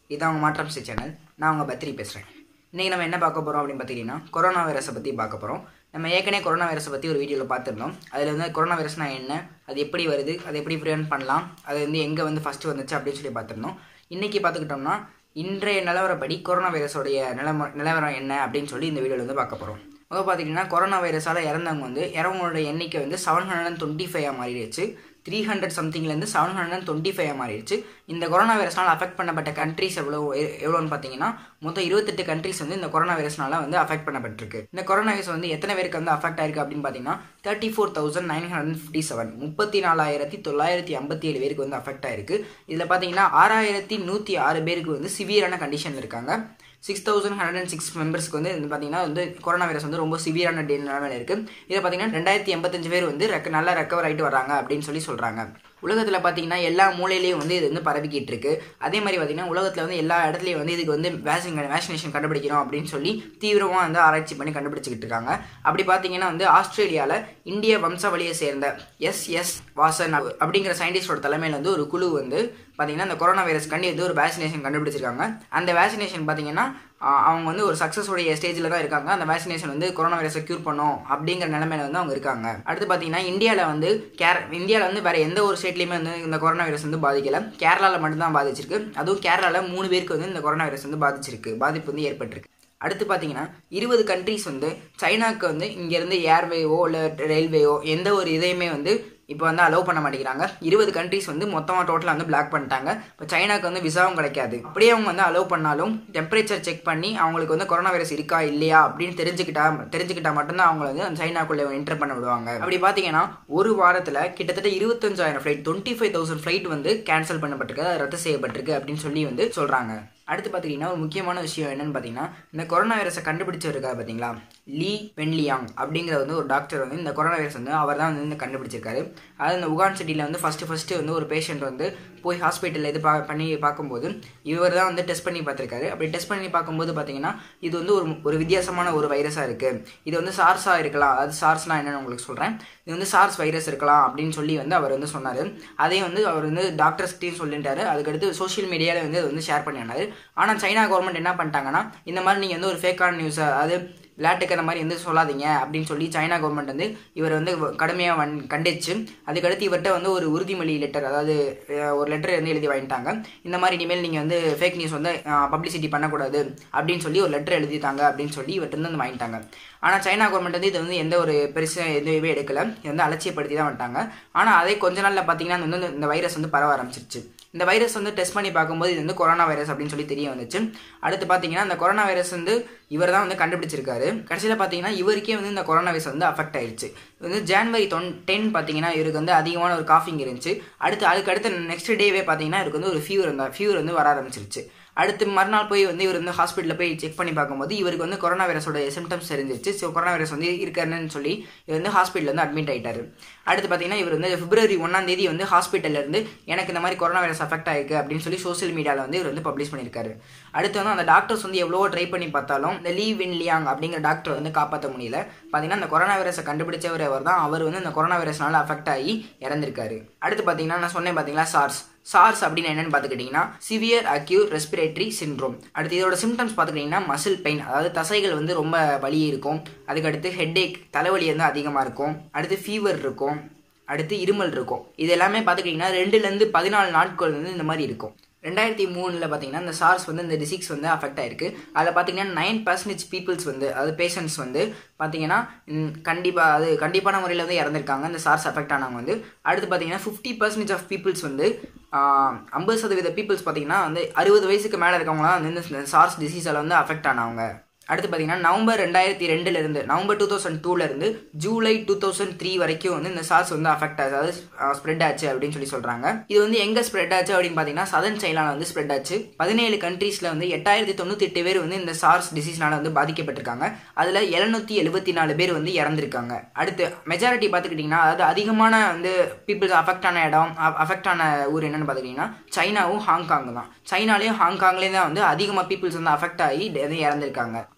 இதான் உங்கள் மாற்றம் சி சேனல் நான் உங்கள் பத்ரி பேசுகிறேன் இன்றைக்கி நம்ம என்ன பார்க்க போகிறோம் அப்படின்னு பார்த்தீங்கன்னா கொரோனா வைரஸை பற்றி பார்க்க போகிறோம் நம்ம ஏற்கனவே கொரோனா வைரஸை பற்றி ஒரு வீடியோவில் பார்த்துருந்தோம் அதில் வந்து கொரோனா வைரஸ்னால் என்ன அது எப்படி வருது அதை எப்படி ப்ரிவென்ட் பண்ணலாம் அது வந்து எங்கே வந்து ஃபஸ்ட்டு வந்துச்சு அப்படின்னு சொல்லி பார்த்துருந்தோம் இன்றைக்கி பார்த்துக்கிட்டோம்னா இன்றைய நிலவரப்படி கொரோனா வைரஸோடைய நிலம நிலவரம் என்ன அப்படின்னு சொல்லி இந்த வீடியோவில் வந்து பார்க்க போகிறோம் முதல் பார்த்தீங்கன்னா கொரோனா வைரஸால் இறந்தவங்க வந்து இறவங்களோட எண்ணிக்கை வந்து seven hundred and twenty five மாறிடுச்சு த்ரீ ஹண்ட்ரட் சம்திங்லேருந்து seven hundred and twenty five மாறிடுச்சு இந்த கொரோனா வைரஸ்னால் அஃபெக்ட் பண்ணப்பட்ட கண்ட்ரிஸ் எவ்வளோ எ- எவ்வளோன்னு பார்த்தீங்கன்னா மொத்தம் இருபத்தெட்டு கண்ட்ரிஸ் வந்து இந்த கொரோனா வைரஸ்னால வந்து அஃபெக்ட் பண்ணப்பட்டிருக்கு இந்த கொரோனா வைரஸ் வந்து எத்தனை பேருக்கு வந்து அஃபெக்ட் ஆயிருக்கு அப்படின்னு பார்த்தீங்கன்னா thirty four thousand nine hundred fifty seven முப்பத்தி நாலாயிரத்தி தொள்ளாயிரத்தி ஐம்பத்தி ஏழு பேருக்கு வந்து அஃபெக்ட் ஆயிருக்கு இதில் பார்த்தீங்கன்னா ஆறாயிரத்தி நூற்றி ஆறு பேருக்கு வந்து சிவியரான கண்டிஷன் இருக்காங்க six thousand hundred and six மெம்பர்ஸ்க்கு வந்து இது பார்த்தீங்கன்னா வந்து கொரோனா வைரஸ் வந்து ரொம்ப சிவியரான டே நிலைமையில இருக்குது இதில் பார்த்தீங்கன்னா ரெண்டாயிரத்தி எண்பத்தஞ்சு பேர் வந்து ரெக்க நல்லா ரெக்கவர் ஆகிட்டு வராங்க அப்படின்னு சொல்லி சொல்கிறாங்க உலகத்தில் பார்த்தீங்கன்னா எல்லா மூலையிலையும் வந்து இது வந்து பரவிக்கிட்டு இருக்கு அதே மாதிரி பார்த்தீங்கன்னா உலகத்தில் வந்து எல்லா இடத்துலையும் வந்து இதுக்கு வந்து வேக்சின் வேக்சினேஷன் கண்டுபிடிக்கணும் அப்படின்னு சொல்லி தீவிரமாக வந்து ஆராய்ச்சி பண்ணி கண்டுபிடிச்சிக்கிட்டு இருக்காங்க அப்படி பார்த்தீங்கன்னா வந்து ஆஸ்திரேலியாவில் இந்திய வம்சாவளியை சேர்ந்த எஸ் எஸ் வாசன் அப்~ அப்படிங்கிற சயின்டிஸ்டோட தலைமையில் வந்து ஒரு குழு வந்து பார்த்தீங்கன்னா இந்த கொரோனா வைரஸ் கண்டி வந்து ஒரு வேக்சினேஷன் கண்டுபிடிச்சிருக்காங்க அந்த வேக்சினேஷன் பார்த்தீங்கன்னா ஆஹ் அவங்க வந்து ஒரு சக்ஸஸ் உடைய ஸ்டேஜில் தான் இருக்காங்க அந்த வேக்சினேஷன் வந்து கொரோனா வைரஸை க்யூர் பண்ணும் அப்படிங்கிற நிலைமையில வந்து அவங்க இருக்காங்க அடுத்து பார்த்தீங்கன்னா இந்தியாவில் வந்து கேர இந்தியாவில் வந்து வேற எந்த ஒரு ஸ்டேட்லையுமே வந்து இந்த கொரோனா வைரஸ் வந்து பாதிக்கல கேரளாவில் மட்டும்தான் பாதிச்சிருக்கு அதுவும் கேரளாவில் மூணு பேருக்கு வந்து இந்த கொரோனா வைரஸ் வந்து பாதிச்சிருக்கு பாதிப்பு வந்து ஏற்பட்டிருக்கு அடுத்து பார்த்தீங்கன்னா இருபது கண்ட்ரீஸ் வந்து சைனாக்கு வந்து இங்கேருந்து ஏர்வேவோ இல்லை ரயில்வேயோ எந்த ஒரு இதையுமே வந்து இப்போ வந்து அலோவ் பண்ண மாட்டேங்கிறாங்க இருபது கண்ட்ரீஸ் வந்து மொத்தமாக டோட்டலாக வந்து பிளாக் பண்ணிட்டாங்க இப்போ சைனாக்கு வந்து விசாவும் கிடைக்காது அப்படியே அவங்க வந்து அலோவ் பண்ணாலும் டெம்பரேச்சர் செக் பண்ணி அவங்களுக்கு வந்து கொரோனா வைரஸ் இருக்கா இல்லையா அப்படின்னு தெரிஞ்சுக்கிட்டா தெரிஞ்சுக்கிட்டா மட்டும்தான் அவங்கள வந்து அந்த சைனாக்குள்ளே என்டர் பண்ண விடுவாங்க அப்படி பார்த்தீங்கன்னா ஒரு வாரத்தில் கிட்டத்தட்ட இருபத்தஞ்சாயிரம் flight twenty five thousand flight வந்து கேன்சல் பண்ணப்பட்டிருக்கு அது ரத்து செய்யப்பட்டிருக்கு அப்படின்னு சொல்லி வந்து சொல்கிறாங்க அடுத்து பார்த்தீங்கன்னா ஒரு முக்கியமான விஷயம் என்னன்னு பார்த்தீங்கன்னா இந்த கொரோனா வைரஸை கண்டுபிடிச்சிருக்கா பார்த்தீங்களா லீ வென்லியாங் அப்படிங்கிற வந்து ஒரு டாக்டர் வந்து இந்த கொரோனா வைரஸ் வந்து அவர் தான் வந்து இந்த கண்டுபிடிச்சிருக்காரு அதாவது இந்த உகான் சிட்டியில் வந்து ஃபஸ்ட்டு ஃபஸ்ட்டு வந்து ஒரு பேஷண்ட் வந்து போய் ஹாஸ்பிட்டலில் இது பா பண்ணி பார்க்கும்போது இவர் தான் வந்து டெஸ்ட் பண்ணி பார்த்துருக்காரு அப்படி டெஸ்ட் பண்ணி பார்க்கும்போது பார்த்தீங்கன்னா இது வந்து ஒரு ஒரு வித்தியாசமான ஒரு வைரஸாக இருக்குது இது வந்து சார்ஸாக இருக்கலாம் அதாவது சார்ஸ்னால் என்னன்னு உங்களுக்கு சொல்கிறேன் இது வந்து சார்ஸ் வைரஸ் இருக்கலாம் அப்படின்னு சொல்லி வந்து அவர் வந்து சொன்னார் அதையும் வந்து அவர் வந்து டாக்டர்ஸ்கிட்டையும் சொல்லிட்டாரு அதுக்கடுத்து சோஷியல் மீடியாவில் வந்து அதை வந்து ஷேர் பண்ணினாரு ஆனால் சைனா கவர்மெண்ட் என்ன பண்ணிட்டாங்கன்னா இந்த மாதிரி நீங்கள் வந்து ஒரு ஃபேக்கான நியூஸை அதாவது விளையாட்டுக்கு அந்த மாதிரி வந்து சொல்லாதீங்க அப்படின்னு சொல்லி சைனா கவர்மெண்ட் வந்து இவர் வந்து கடுமையாக வன் கண்டிச்சு அதுக்கடுத்து இவர்கிட்ட வந்து ஒரு உறுதிமொழி லெட்டர் அதாவது அஹ், ஒரு லெட்டர் வந்து எழுதி வாங்கிட்டாங்க இந்த மாதிரி இனிமேல் நீங்கள் வந்து ஃபேக் நியூஸ் வந்து பப்ளிசிட்டி பண்ணக்கூடாது அப்படின்னு சொல்லி ஒரு லெட்டர் எழுதிட்டாங்க அப்படின்னு சொல்லி இவர்கிட்ட வந்து வாங்கிட்டாங்க ஆனால் சைனா கவர்மெண்ட் வந்து இது வந்து எந்த ஒரு பெருசு எதுவுமே எடுக்கல இது வந்து அலட்சியப்படுத்தி தான் வந்துட்டாங்க ஆனால் அதே கொஞ்ச நாளில் பார்த்தீங்கன்னா இது வந்து இந்த வைரஸ் வந்து பரவ ஆரம்பிச்சிருச்சு இந்த வைரஸ் வந்து டெஸ்ட் பண்ணி பார்க்கும்போது இது வந்து கொரோனா வைரஸ் அப்படின்னு சொல்லி தெரிய வந்துச்சு அடுத்து பார்த்தீங்கன்னா இந்த கொரோனா வைரஸ் வந்து இவர் தான் வந்து கண்டுபிடிச்சிருக்காரு கடைசியில் பார்த்தீங்கன்னா இவருக்கே வந்து இந்த கொரோனா வைரஸ் வந்து அஃபெக்ட் ஆயிடுச்சு இது வந்து ஜான்வரி தொன் டென் பார்த்தீங்கன்னா இவருக்கு வந்து அதிகமான ஒரு காஃபிங் இருந்துச்சு அடுத்து அதுக்கு அடுத்து நெக்ஸ்ட் டேவே பார்த்தீங்கன்னா இவருக்கு வந்து ஒரு ஃபீவர் இருந்தா ஃபீவர் வந்து வர ஆரம்பிச்சிருச்சு அடுத்து மறுநாள் போய் வந்து இவர் வந்து ஹாஸ்பிட்டலில் போய் செக் பண்ணி பார்க்கும்போது இவருக்கு வந்து கொரோனா வைரஸோட சிம்டம்ஸ் தெரிஞ்சிருச்சு ஸோ கொரோனா வைரஸ் வந்து இருக்காருன்னு சொல்லி இவர் வந்து ஹாஸ்பிட்டலில் வந்து அட்மிட் ஆயிட்டாரு அடுத்து பார்த்தீங்கன்னா இவர் வந்து பிப்ரவரி ஒன்றாம் தேதி வந்து ஹாஸ்பிட்டல்ல இருந்து எனக்கு இந்த மாதிரி கொரோனா வைரஸ் அஃபெக்ட் ஆயிருக்கு அப்படின்னு சொல்லி சோஷியல் மீடியாவில் வந்து இவர் வந்து பப்ளிஷ் பண்ணியிருக்காரு அடுத்து வந்து அந்த டாக்டர்ஸ் வந்து எவ்வளவோ ட்ரை பண்ணி பார்த்தாலும் இந்த லீ வின் லியாங் அப்படிங்கிற டாக்டர் வந்து காப்பாற்ற முடியல பார்த்தீங்கன்னா இந்த கொரோனா வைரஸை கண்டுபிடிச்சவர் அவர் தான் அவர் வந்து இந்த கொரோனா வைரஸ்னால அஃபெக்ட் ஆகி இறந்திருக்காரு அடுத்து பார்த்தீங்கன்னா நான் சொன்னேன் பார்த்தீங்களா சார்ஸ் சார்ஸ் அப்படின்னு என்னன்னு பார்த்துக்கிட்டிங்கன்னா சிவியர் அக்யூர் ரெஸ்பிரேட்டரி சிண்ட்ரோம் அடுத்து இதோட சிம்டம்ஸ் பார்த்துக்கிட்டிங்கன்னா மசில் பெயின் அதாவது தசைகள் வந்து ரொம்ப வலி இருக்கும் அதுக்கடுத்து ஹெட்டேக் தலைவலி வந்து அதிகமாக இருக்கும் அடுத்து ஃபீவர் இருக்கும் அடுத்து இருமல் இருக்கும் இது எல்லாமே பார்த்துக்கிட்டிங்கன்னா ரெண்டுலேருந்து பதினாலு நாட்கள் வந்து இந்த மாதிரி இருக்கும் ரெண்டாயிரத்தி மூணில் பார்த்தீங்கன்னா இந்த சார்ஸ் வந்து இந்த டிசீஸ் வந்து அஃபெக்ட் ஆயிருக்கு அதில் பார்த்தீங்கன்னா நைன் பர்சன்டேஜ் பீப்புள்ஸ் வந்து அதாவது பேஷண்ட்ஸ் வந்து பார்த்தீங்கன்னா கண்டிப்பாக அது கண்டிப்பான முறையில் வந்து இறந்துருக்காங்க இந்த சார்ஸ் அஃபெக்ட் ஆனவங்க வந்து அடுத்து பார்த்தீங்கன்னா ஃபிஃப்டி பர்சன்டேஜ் ஆஃப் பீப்புள்ஸ் வந்து ஐம்பது சதவீத பீப்புள்ஸ் பார்த்தீங்கன்னா வந்து அறுபது வயசுக்கு மேலே இருக்கவங்களாம் வந்து இந்த சார்ஸ் டிசீஸால் வந்து அஃபெக்ட் ஆனவங்க அடுத்து பார்த்தீங்கன்னா நவம்பர் ரெண்டாயிரத்தி ரெண்டுல இருந்து நவம்பர் டூ தௌசண்ட் டூல இருந்து ஜூலை டூ தௌசண்ட் த்ரீ வரைக்கும் வந்து இந்த சார்ஸ் வந்து அஃபெக்ட் ஆச்சு அதாவது ஸ்ப்ரெட் ஆச்சு அப்படின்னு சொல்லி சொல்றாங்க இது வந்து எங்க ஸ்ப்ரெட் ஆச்சு அப்படின்னு பார்த்தீங்கன்னா சதன் சைனால வந்து ஸ்ப்ரெட் ஆச்சு பதினேழு கண்ட்ரீஸ்ல வந்து எட்டாயிரத்தி தொண்ணூத்தி எட்டு பேர் வந்து இந்த சார்ஸ் டிசீஸ்னால வந்து பாதிக்கப்பட்டிருக்காங்க அதுல எழுநூத்தி எழுபத்தி நாலு பேர் வந்து இறந்திருக்காங்க அடுத்து மெஜாரிட்டி பார்த்துக்கிட்டிங்கன்னா அதாவது அதிகமான வந்து பீப்புள்ஸ் அஃபெக்ட் ஆன இடம் அஃபெக்ட் ஆன ஊர் என்னன்னு பார்த்துக்கிட்டிங்கன்னா சைனாவும் ஹாங்காங் தான் சைனாலேயும் ஹாங்காங்லேயும் தான் வந்து அதிகமாக பீப்புள்ஸ் வந்து அஃபெக்ட் ஆகி இது இறந்திருக்காங்க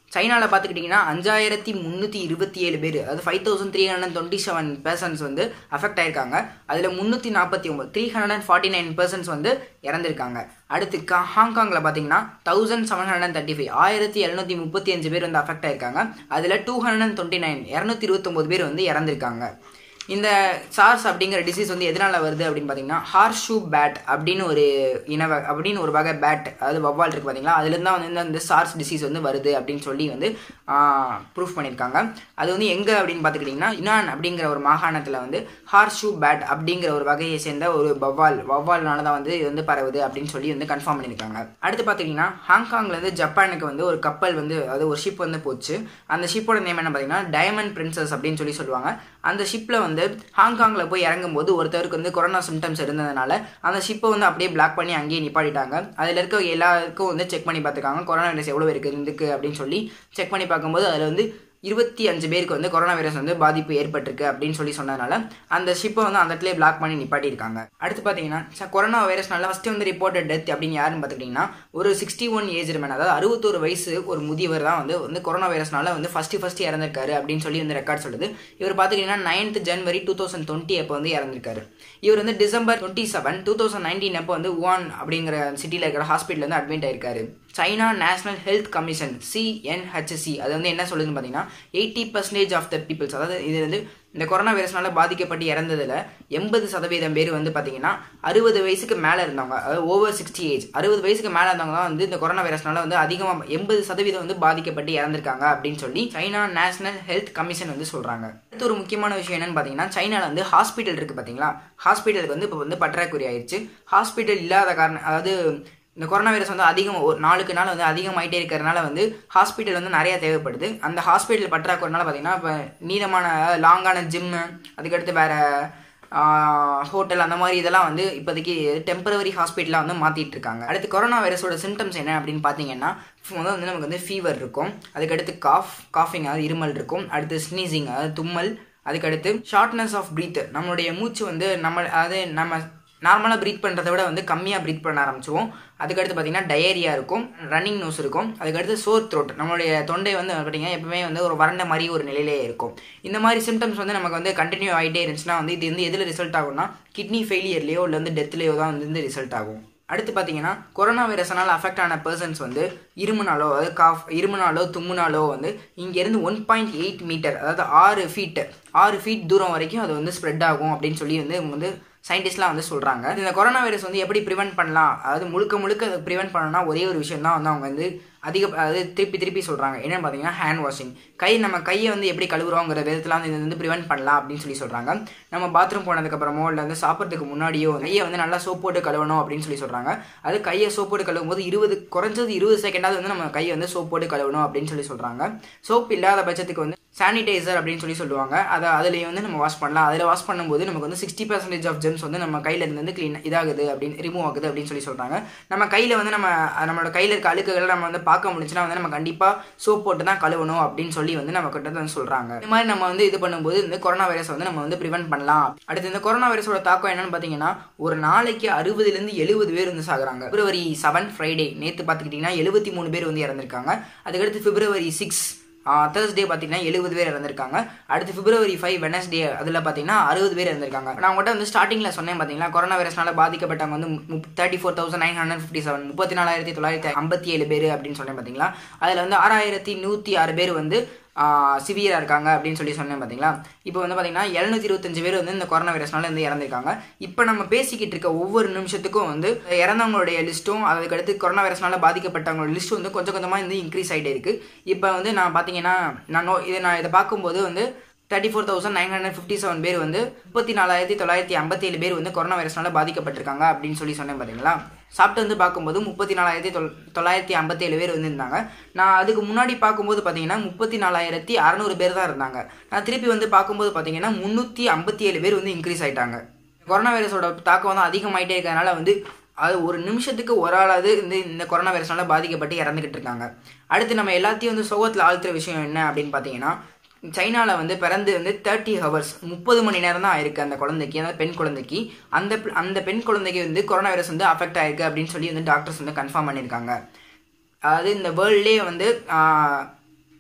சைனாவில் பார்த்துக்கிட்டிங்கன்னா அஞ்சாயிரத்தி முந்நூற்றி இருபத்தி ஏழு பேர் அதாவது five thousand three hundred twenty seven persons வந்து அஃபெக்ட் ஆயிருக்காங்க அதில் முந்நூற்றி நாற்பத்தி ஒம்பது three hundred and forty nine persons வந்து இறந்துருக்காங்க அடுத்து கா ஹாங்காங்கில் பார்த்தீங்கன்னா thousand seven hundred thirty five ஆயிரத்தி எழுநூற்றி முப்பத்தி அஞ்சு பேர் வந்து அஃபெக்ட் ஆயிருக்காங்க அதில் two hundred and twenty nine இரநூத்தி இருபத்தொம்போது பேர் வந்து இறந்துருக்காங்க இந்த சார்ஸ் அப்படிங்கிற டிசீஸ் வந்து எதனால் வருது அப்படின்னு பார்த்தீங்கன்னா ஹார்ஷூ பேட் அப்படின்னு ஒரு இனவ அப்படின்னு ஒரு வகை பேட் அதாவது வவ்வால் இருக்குது பார்த்தீங்களா அதுலேருந்து தான் வந்து இந்த சார்ஸ் டிசீஸ் வந்து வருது அப்படின்னு சொல்லி வந்து ப்ரூஃப் பண்ணியிருக்காங்க அது வந்து எங்கே அப்படின்னு பார்த்துக்கிட்டிங்கன்னா யுனான் அப்படிங்கிற ஒரு மாகாணத்தில் வந்து ஹார்ஷூ பேட் அப்படிங்கிற ஒரு வகையை சேர்ந்த ஒரு வவ்வால் வவ்வால்னால தான் வந்து இது வந்து பரவுது அப்படின்னு சொல்லி வந்து கன்ஃபார்ம் பண்ணியிருக்காங்க அடுத்து பார்த்துக்கிட்டிங்கன்னா ஹாங்காங்லேருந்து ஜப்பானுக்கு வந்து ஒரு கப்பல் வந்து அதாவது ஒரு ஷிப் வந்து போச்சு அந்த ஷிப்போட நேம் என்ன பார்த்தீங்கன்னா டைமண்ட் பிரின்சஸ் அப்படின்னு சொல்லி சொல்லுவாங்க அந்த ஷிப்பில் வந்து ஹாங்காங்கில் போய் இறங்கும்போது ஒருத்தருக்கு வந்து கொரோனா சிம்டம்ஸ் இருந்ததுனால அந்த ஷிப்பை வந்து அப்படியே பிளாக் பண்ணி அங்கேயே நிப்பாட்டிட்டாங்க அதில் இருக்க எல்லாருக்கும் வந்து செக் பண்ணி பார்த்துருக்காங்க கொரோனா வைரஸ் எவ்வளோ இருக்குது இதுக்கு அப்படின்னு சொல்லி செக் பண்ணி பார்க்கும்போது அதில் வந்து இருபத்தி அஞ்சு பேருக்கு வந்து கொரோனா வைரஸ் வந்து பாதிப்பு ஏற்பட்டிருக்கு அப்படின்னு சொல்லி சொன்னதுனால அந்த ஷிப்பை வந்து அந்த இடத்துல பிளாக் பண்ணி நிப்பாட்டியிருக்காங்க அடுத்து பார்த்தீங்கன்னா ச- கொரோனா வைரஸ்னால ஃபஸ்ட்டு வந்து ரிப்போர்ட்டட் டெத் அப்படின்னு யாருன்னு பார்த்துக்கிட்டிங்கன்னா ஒரு சிக்ஸ்டி ஒன் ஏஜ் மேன் அதாவது அறுபத்தோரு வயசு ஒரு முதியவர் தான் வந்து வந்து கொரோனா வைரஸ்னால வந்து ஃபஸ்ட்டு ஃபஸ்ட்டு இறந்திருக்காரு அப்படின்னு சொல்லி வந்து ரெக்கார்ட் சொல்லுது இவர் பார்த்துக்கிட்டிங்கன்னா ninth January two thousand twenty அப்போ வந்து இறந்திருக்காரு இவர் வந்து December twenty seven two thousand nineteen அப்போ வந்து உவான் அப்படிங்கிற சிட்டியில் இருக்கிற ஹாஸ்பிட்டல் வந்து அட்மிட் ஆயிருக்காரு China National Health Commission CNHC அது வந்து என்ன சொல்லுதுன்னு பார்த்தீங்கன்னா eighty percentage of the peoples அதாவது இது வந்து இந்த கொரோனா வைரஸ்னால பாதிக்கப்பட்டு இறந்ததில் எண்பது சதவீதம் பேர் வந்து பார்த்தீங்கன்னா அறுபது வயசுக்கு மேலே இருந்தவங்க அதாவது ஓவர் சிக்ஸ்டி ஏஜ் அறுபது வயசுக்கு மேலே இருந்தவங்க தான் வந்து இந்த கொரோனா வைரஸ்னால வந்து அதிகமாக எண்பது சதவீதம் வந்து பாதிக்கப்பட்டு இறந்திருக்காங்க அப்படின்னு சொல்லி சைனா நேஷனல் ஹெல்த் கமிஷன் வந்து சொல்கிறாங்க அடுத்து ஒரு முக்கியமான விஷயம் என்னன்னு பார்த்தீங்கன்னா சைனாவில் வந்து ஹாஸ்பிட்டல் இருக்குது பார்த்தீங்களா ஹாஸ்பிட்டலுக்கு வந்து இப்போ வந்து பற்றாக்குறை ஆயிடுச்சு ஹாஸ்பிட்டல் இல்லாத காரணம் அதாவது இந்த கொரோனா வைரஸ் வந்து அதிகம் ஒரு நாளுக்கு நாள் வந்து அதிகமாயிட்டே இருக்கிறதுனால வந்து ஹாஸ்பிட்டல் வந்து நிறைய தேவைப்படுது அந்த ஹாஸ்பிட்டல் பற்றாக்குறனால பார்த்தீங்கன்னா இப்போ நீளமான லாங்கான ஜிம்மு அதுக்கடுத்து வேற ஹோட்டல் அந்த மாதிரி இதெல்லாம் வந்து இப்போதைக்கு டெம்பரவரி ஹாஸ்பிட்டலாக வந்து மாற்றிட்டு இருக்காங்க அடுத்து கொரோனா வைரஸோட சிம்டம்ஸ் என்ன அப்படின்னு பார்த்தீங்கன்னா முதல்ல வந்து நமக்கு வந்து ஃபீவர் இருக்கும் அதுக்கடுத்து காஃப் காஃபிங் அதாவது இருமல் இருக்கும் அடுத்து ஸ்னீசிங் அதாவது தும்மல் அதுக்கடுத்து ஷார்ட்னஸ் ஆஃப் பிரீத் நம்மளுடைய மூச்சு வந்து நம்ம அதாவது நம்ம நார்மலாக ப்ரீத் பண்ணுறதை விட வந்து கம்மியாக ப்ரீத் பண்ண ஆரம்பிச்சுவோம் அதுக்கடுத்து பார்த்தீங்கன்னா டயரியா இருக்கும் ரன்னிங் நோஸ் இருக்கும் அதுக்கடுத்து சோர் த்ரோட் நம்மளுடைய தொண்டை வந்து பார்த்தீங்கன்னா எப்பவுமே வந்து ஒரு வறண்ட மாதிரி ஒரு நிலையிலே இருக்கும் இந்த மாதிரி சிம்டம்ஸ் வந்து நமக்கு வந்து கண்டினியூ ஆகிட்டே இருந்துச்சுன்னா வந்து இது வந்து எதில் ரிசல்ட் ஆகும்னா கிட்னி ஃபெயிலியர்லேயோ இல்லை வந்து டெத்லேயோ தான் வந்து ரிசல்ட் ஆகும் அடுத்து பார்த்தீங்கன்னா கொரோனா வைரஸ்னால அஃபெக்ட் ஆன பர்சன்ஸ் வந்து இருமுனாலோ அதாவது காஃப் இருமுனாலோ தும்முனாலோ வந்து இங்கேருந்து ஒன் பாயிண்ட் எயிட் மீட்டர் அதாவது ஆறு ஃபீட் ஆறு ஃபீட் தூரம் வரைக்கும் அது வந்து ஸ்ப்ரெட் ஆகும் அப்படின்னு சொல்லி வந்து இவங்க வந்து சயின்டிஸ்ட்லாம் வந்து சொல்கிறாங்க இந்த கொரோனா வைரஸ் வந்து எப்படி ப்ரிவென்ட் பண்ணலாம் அதாவது முழுக்க முழுக்க அதை ப்ரிவென்ட் பண்ணணும்னா ஒரே ஒரு விஷயம் தான் வந்து அவங்க வந்து அதிக அதாவது திருப்பி திருப்பி சொல்கிறாங்க என்னன்னு பார்த்தீங்கன்னா ஹேண்ட் வாஷிங் கை நம்ம கையை வந்து எப்படி கழுவுறோங்கிற விதத்தில் வந்து இது வந்து ப்ரிவென்ட் பண்ணலாம் அப்படின்னு சொல்லி சொல்கிறாங்க நம்ம பாத்ரூம் போனதுக்கப்புறமோ இல்லை வந்து சாப்பிட்றதுக்கு முன்னாடியோ கையை வந்து நல்லா சோப் போட்டு கழுவணும் அப்படின்னு சொல்லி சொல்கிறாங்க அது கையை சோப் போட்டு கழுவும் போது இருபது குறைஞ்சது இருபது செகண்டாவது வந்து நம்ம கையை வந்து சோப் போட்டு கழுவணும் அப்படின்னு சொல்லி சொல்கிறாங்க சோப் இல்லாத பட்சத்துக்கு வந்து சானிடைசர் அப்படின்னு சொல்லி சொல்லுவாங்க அதை அதுலேயும் வந்து நம்ம வாஷ் பண்ணலாம் அதில் வாஷ் பண்ணும்போது நமக்கு வந்து சிக்ஸ்டி பர்சன்டேஜ் ஆஃப் ஜெம்ஸ் வந்து நம்ம கையில இருந்து வந்து க்ளீன் இதாகுது அப்படின்னு ரிமூவ் ஆகுது அப்படின்னு சொல்லி சொல்கிறாங்க நம்ம கையில் வந்து நம்ம நம்மளோட கையில் இருக்க அழுக்குகளை நம்ம வந்து பார்க்க முடிஞ்சுன்னா வந்து நம்ம கண்டிப்பாக சோப் போட்டு தான் கழுவணும் அப்படின்னு சொல்லி வந்து நம்ம கிட்ட வந்து சொல்கிறாங்க இந்த மாதிரி நம்ம வந்து இது பண்ணும்போது இந்த கொரோனா வைரஸ் வந்து நம்ம வந்து ப்ரிவென்ட் பண்ணலாம் அடுத்து இந்த கொரோனா வைரஸோட தாக்கம் என்னன்னு பார்த்தீங்கன்னா ஒரு நாளைக்கு அறுபதுலேருந்து எழுபது பேர் வந்து சாகுறாங்க பிப்ரவரி செவன் ஃப்ரைடே நேற்று பார்த்துக்கிட்டிங்கன்னா எழுபத்தி மூணு பேர் வந்து இறந்திருக்காங்க அதுக்கடுத்து பிப்ரவரி சிக்ஸ் தேர்ஸ்டே பார்த்தீங்கன்னா எழுபது பேர் இறந்திருக்காங்க அடுத்து பிப்ரவரி ஃபைவ் வெனஸ்டே அதில் பார்த்தீங்கன்னா அறுபது பேர் இறந்திருக்காங்க நான் உங்கள்கிட்ட வந்து ஸ்டார்டிங்கில் சொன்னேன் பார்த்தீங்களா கொரோனா வைரஸ்னால பாதிக்கப்பட்டவங்க வந்து thirty four thousand nine hundred fifty seven முப்பத்தி நாலாயிரத்தி தொள்ளாயிரத்தி ஐம்பத்தி ஏழு பேர் அப்படின்னு சொன்னேன் பார்த்தீங்களா அதில் வந்து ஆறாயிரத்தி நூற்றி ஆறு பேர் வந்து சிவியராக இருக்காங்க அப்படின்னு சொல்லி சொன்னேன் பார்த்தீங்களா இப்போ வந்து பார்த்தீங்கன்னா எழுநூத்தி இருபத்தஞ்சு பேர் வந்து இந்த கொரோனா வைரஸ்னால வந்து இறந்திருக்காங்க இப்போ நம்ம பேசிக்கிட்டு இருக்க ஒவ்வொரு நிமிஷத்துக்கும் வந்து இறந்தவங்களுடைய லிஸ்ட்டும் அதுக்கடுத்து கொரோனா வைரஸ்னால பாதிக்கப்பட்டவங்களோட லிஸ்ட் வந்து கொஞ்சம் கொஞ்சமாக வந்து இன்க்ரீஸ் ஆகிட்டே இருக்கு இப்போ வந்து நான் பார்த்தீங்கன்னா நான் நோ இதை நான் இதை பார்க்கும்போது வந்து thirty four thousand nine hundred fifty seven பேர் வந்து முப்பத்தி நாலாயிரத்தி தொள்ளாயிரத்தி ஐம்பத்தேழு பேர் வந்து கொரோனா வைரஸ்னால பாதிக்கப்பட்டிருக்காங்க அப்படின்னு சொல்லி சொன்னேன் பார்த்தீங்களா சாப்பிட்டு வந்து பார்க்கும்போது முப்பத்தி நாலாயிரத்தி தொள் தொள்ளாயிரத்தி ஐம்பத்தேழு பேர் வந்து இருந்தாங்க நான் அதுக்கு முன்னாடி பார்க்கும்போது பார்த்தீங்கன்னா முப்பத்தி நாலாயிரத்தி அறநூறு பேர் தான் இருந்தாங்க நான் திருப்பி வந்து பார்க்கும்போது பார்த்தீங்கன்னா முந்நூற்றி ஐம்பத்தி ஏழு பேர் வந்து இன்க்ரீஸ் ஆயிட்டாங்க கொரோனா வைரஸோட தாக்கம் வந்து அதிகமாயிட்டே இருக்கிறதுனால வந்து அது ஒரு நிமிஷத்துக்கு ஒரு ஆளாவது இந்த இந்த கொரோனா வைரஸ்னால பாதிக்கப்பட்டு இறந்துக்கிட்டு இருக்காங்க அடுத்து நம்ம எல்லாத்தையும் வந்து சோகத்தில் ஆழ்த்துற விஷயம் என்ன அப்படின்னு பார்த்தீங்கன்னா சைனாவில் வந்து பிறந்து வந்து தேர்ட்டி ஹவர்ஸ் முப்பது மணி நேரம் தான் ஆயிருக்கு அந்த குழந்தைக்கு அந்த பெண் குழந்தைக்கு அந்த பெ- அந்த பெண் குழந்தைக்கு வந்து கொரோனா வைரஸ் வந்து அஃபெக்ட் ஆயிருக்கு அப்படின்னு சொல்லி வந்து டாக்டர்ஸ் வந்து கன்ஃபார்ம் பண்ணியிருக்காங்க அதாவது இந்த வேர்ல்ட்லேயே வந்து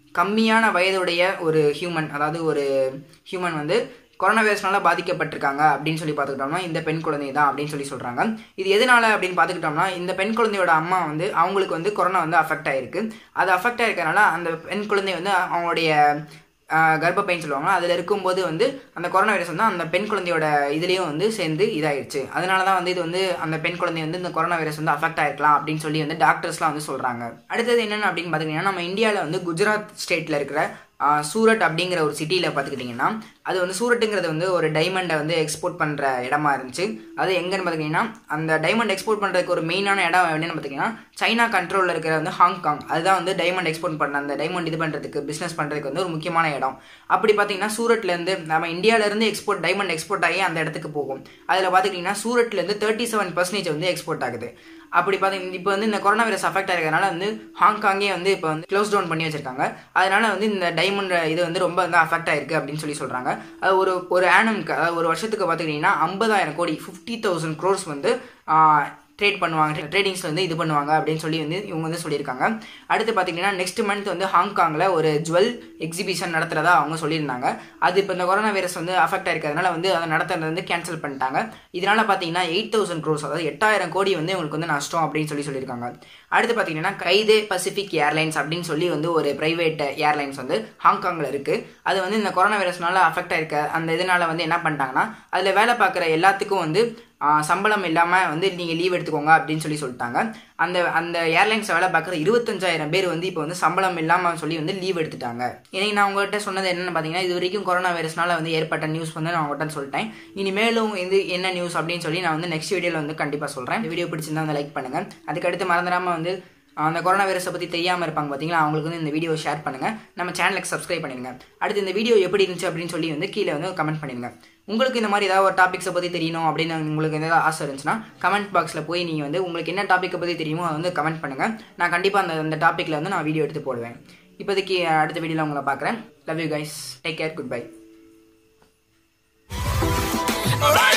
கம்மியான வயதுடைய ஒரு ஹியூமன் அதாவது ஒரு ஹியூமன் வந்து கொரோனா வைரஸ்னால பாதிக்கப்பட்டிருக்காங்க அப்படின்னு சொல்லி பார்த்துக்கிட்டோம்னா இந்த பெண் குழந்தை தான் அப்படின்னு சொல்லி சொல்கிறாங்க இது எதனால அப்படின்னு பார்த்துக்கிட்டோம்னா இந்த பெண் குழந்தையோட அம்மா வந்து அவங்களுக்கு வந்து கொரோனா வந்து அஃபெக்ட் ஆயிருக்கு அது அஃபெக்ட் ஆயிருக்கனால அந்த பெண் குழந்தை வந்து அவங்களுடைய கர்ப்பப்பைன்னு சொல்லுவாங்க அதில் இருக்கும்போது வந்து அந்த கொரோனா வைரஸ் வந்து அந்த பெண் குழந்தையோட இதுலேயும் வந்து சேர்ந்து இதாயிடுச்சு அதனால தான் வந்து இது வந்து அந்த பெண் குழந்தை வந்து இந்த கொரோனா வைரஸ் வந்து அஃபெக்ட் ஆயிருக்கலாம் அப்படின்னு சொல்லி வந்து டாக்டர்ஸ்லாம் வந்து சொல்கிறாங்க அடுத்தது என்னென்ன அப்படின்னு பார்த்துக்கிட்டிங்கன்னா நம்ம இந்தியாவில் வந்து குஜராத் ஸ்டேட்டில் இருக்கிற சூரட் அப்படிங்கிற ஒரு சிட்டியில் பார்த்துக்கிட்டிங்கன்னா அது வந்து சூரட்டுங்கிறது வந்து ஒரு டைமண்டை வந்து எக்ஸ்போர்ட் பண்ணுற இடமா இருந்துச்சு அது எங்கன்னு பார்த்துக்கிட்டிங்கன்னா அந்த டைமண்ட் எக்ஸ்போர்ட் பண்ணுறதுக்கு ஒரு மெயினான இடம் என்னென்னு பார்த்தீங்கன்னா சைனா கண்ட்ரோலில் இருக்கிற வந்து ஹாங்காங் அதுதான் வந்து டைமண்ட் எக்ஸ்போர்ட் பண்ண அந்த டைமண்ட் இது பண்ணுறதுக்கு பிஸ்னஸ் பண்ணுறதுக்கு வந்து ஒரு முக்கியமான இடம் அப்படி பார்த்தீங்கன்னா சூரட்லேருந்து நம்ம இந்தியாவிலேருந்து எக்ஸ்போர்ட் டைமண்ட் எக்ஸ்போர்ட் ஆகி அந்த இடத்துக்கு போகும் அதில் பார்த்துக்கிட்டிங்கன்னா சூரட்லேருந்து தேர்ட்டி செவன் பர்சன்டேஜ் வந்து எக்ஸ்போர்ட் ஆகுது அப்படி பார்த்தீங்கன்னா இப்போ வந்து இந்த கொரோனா வைரஸ் அஃபெக்ட் ஆகிறதுனால வந்து ஹாங்காங்கே வந்து இப்போ வந்து க்ளோஸ் டவுன் பண்ணி வச்சிருக்காங்க அதனால வந்து இந்த டைமண்ட் இது வந்து ரொம்ப வந்து அஃபெக்ட் ஆயிருக்கு அப்படின்னு சொல்லி சொல்கிறாங்க அது ஒரு ஒரு ஆனம்க்கு அதாவது ஒரு வருஷத்துக்கு பார்த்துக்கிட்டிங்கன்னா ஐம்பதாயிரம் கோடி ஃபிஃப்டி தௌசண்ட் க்ரோர்ஸ் வந்து ட்ரேட் பண்ணுவாங்க ட்ரேடிங்ஸ் வந்து இது பண்ணுவாங்க அப்படின்னு சொல்லி வந்து இவங்க வந்து சொல்லியிருக்காங்க அடுத்து பார்த்தீங்கன்னா நெக்ஸ்ட் மந்த் வந்து ஹாங்காங்கில் ஒரு ஜுவல் எக்ஸிபிஷன் நடத்துறதா அவங்க சொல்லியிருந்தாங்க அது இப்போ இந்த கொரோனா வைரஸ் வந்து அஃபெக்ட் ஆயிருக்கிறதுனால வந்து அதை நடத்துறது வந்து கேன்சல் பண்ணிட்டாங்க இதனால பார்த்தீங்கன்னா எயிட் தௌசண்ட் க்ரோஸ் அதாவது எட்டாயிரம் கோடி வந்து உங்களுக்கு வந்து நஷ்டம் அப்படின்னு சொல்லி சொல்லியிருக்காங்க அடுத்து பார்த்தீங்கன்னா கைதே பசிபிக் ஏர்லைன்ஸ் அப்படின்னு சொல்லி வந்து ஒரு பிரைவேட் ஏர்லைன்ஸ் வந்து ஹாங்காங்கில் இருக்குது அது வந்து இந்த கொரோனா வைரஸ்னால அஃபெக்ட் ஆயிருக்க அந்த இதனால வந்து என்ன பண்ணிட்டாங்கன்னா அதில் வேலை பார்க்குற எல்லாத்துக்கும் வந்து சம்பளம் இல்லாமல் வந்து நீங்கள் லீவ் எடுத்துக்கோங்க அப்படின்னு சொல்லி சொல்லிட்டாங்க அந்த அந்த ஏர்லைன்ஸ் வேலை பார்க்குற இருபத்தஞ்சாயிரம் பேர் வந்து இப்போ வந்து சம்பளம் இல்லாமல் சொல்லி வந்து லீவ் எடுத்துட்டாங்க இன்னைக்கு நான் உங்கள்கிட்ட சொன்னது என்னென்னு பார்த்தீங்கன்னா இது வரைக்கும் கொரோனா வைரஸ்னால வந்து ஏற்பட்ட நியூஸ் வந்து நான் உங்கள்கிட்ட சொல்லிட்டேன் இனி மேலும் இது என்ன நியூஸ் அப்படின்னு சொல்லி நான் வந்து நெக்ஸ்ட் வீடியோவில் வந்து கண்டிப்பாக சொல்கிறேன் இந்த வீடியோ பிடிச்சிருந்தா வந்து லைக் பண்ணுங்கள் அதுக்கடுத்து மறந்துடாமல் வந்து அந்த கொரோனா வைரஸை பற்றி தெரியாமல் இருப்பாங்க பார்த்தீங்களா அவங்களுக்கு வந்து இந்த வீடியோ ஷேர் பண்ணுங்கள் நம்ம சேனலுக்கு சப்ஸ்கிரைப் பண்ணிடுங்க அடுத்து இந்த வீடியோ எப்படி இருந்துச்சு அப்படின்னு சொல்லி வந்து கீழே வந்து கமெண்ட் பண்ணிடுங்க உங்களுக்கு இந்த மாதிரி ஏதாவது ஒரு டாபிக்ஸை பற்றி தெரியணும் அப்படின்னு உங்களுக்கு ஏதாவது ஆசை இருந்துச்சுன்னா கமெண்ட் பாக்ஸில் போய் நீங்கள் வந்து உங்களுக்கு என்ன டாப்பிக்கை பற்றி தெரியுமோ அதை வந்து கமெண்ட் பண்ணுங்கள் நான் கண்டிப்பாக அந்த அந்த டாப்பிக்கில் வந்து நான் வீடியோ எடுத்து போடுவேன் இப்போதைக்கு அடுத்த வீடியோவில் உங்களை பார்க்குறேன் love you guys take care good by